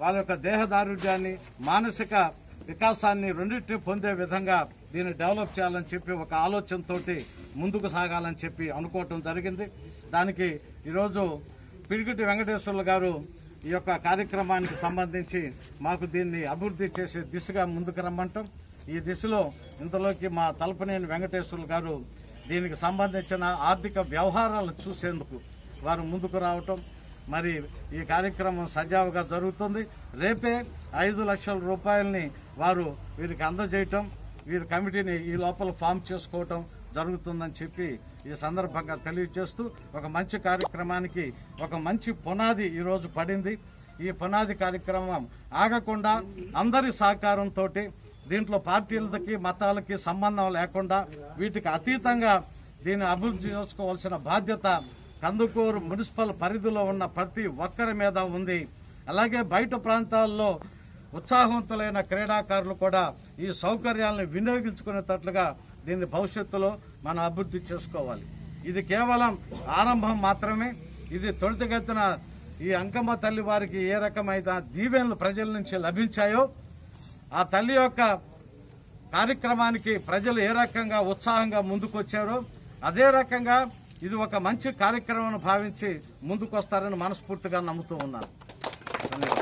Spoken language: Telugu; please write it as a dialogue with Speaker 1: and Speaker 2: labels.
Speaker 1: వారి యొక్క దేహదారుఢ్యాన్ని మానసిక వికాసాన్ని రెండింటిని పొందే విధంగా దీన్ని డెవలప్ చేయాలని చెప్పి ఒక ఆలోచనతోటి ముందుకు సాగాలని చెప్పి అనుకోవటం జరిగింది దానికి ఈరోజు పిడికిటి వెంకటేశ్వర్లు గారు ఈ యొక్క కార్యక్రమానికి సంబంధించి మాకు దీన్ని అభివృద్ధి చేసే దిశగా ముందుకు రమ్మంటాం ఈ దిశలో ఇంతలోకి మా తలపనేని వెంకటేశ్వర్లు గారు దీనికి సంబంధించిన ఆర్థిక వ్యవహారాలు చూసేందుకు వారు ముందుకు రావటం మరి ఈ కార్యక్రమం సజావుగా జరుగుతుంది రేపే ఐదు లక్షల రూపాయలని వారు వీరికి అందజేయటం వీరి కమిటీని ఈ లోపల ఫామ్ చేసుకోవటం జరుగుతుందని చెప్పి ఈ సందర్భంగా తెలియజేస్తూ ఒక మంచి కార్యక్రమానికి ఒక మంచి పునాది ఈరోజు పడింది ఈ పునాది కార్యక్రమం ఆగకుండా అందరి సహకారంతో దీంట్లో పార్టీలకి మతాలకి సంబంధం లేకుండా వీటికి అతీతంగా దీన్ని అభివృద్ధి చేసుకోవాల్సిన బాధ్యత కందుకూరు మున్సిపల్ పరిధిలో ఉన్న ప్రతి ఒక్కరి మీద ఉంది అలాగే బయట ప్రాంతాల్లో ఉత్సాహవంతులైన క్రీడాకారులు కూడా ఈ సౌకర్యాలను వినియోగించుకునేటట్లుగా దీన్ని భవిష్యత్తులో మనం అభివృద్ధి చేసుకోవాలి ఇది కేవలం ఆరంభం మాత్రమే ఇది తొలితగతిన ఈ అంకమ్మ తల్లి వారికి ఏ రకమైన దీవెనలు ప్రజల నుంచి లభించాయో ఆ తల్లి యొక్క కార్యక్రమానికి ప్రజలు ఏ రకంగా ఉత్సాహంగా ముందుకొచ్చారో అదే రకంగా ఇది ఒక మంచి కార్యక్రమం భావించి ముందుకొస్తారని మనస్ఫూర్తిగా నమ్ముతూ ఉన్నాను ధన్యవాదాలు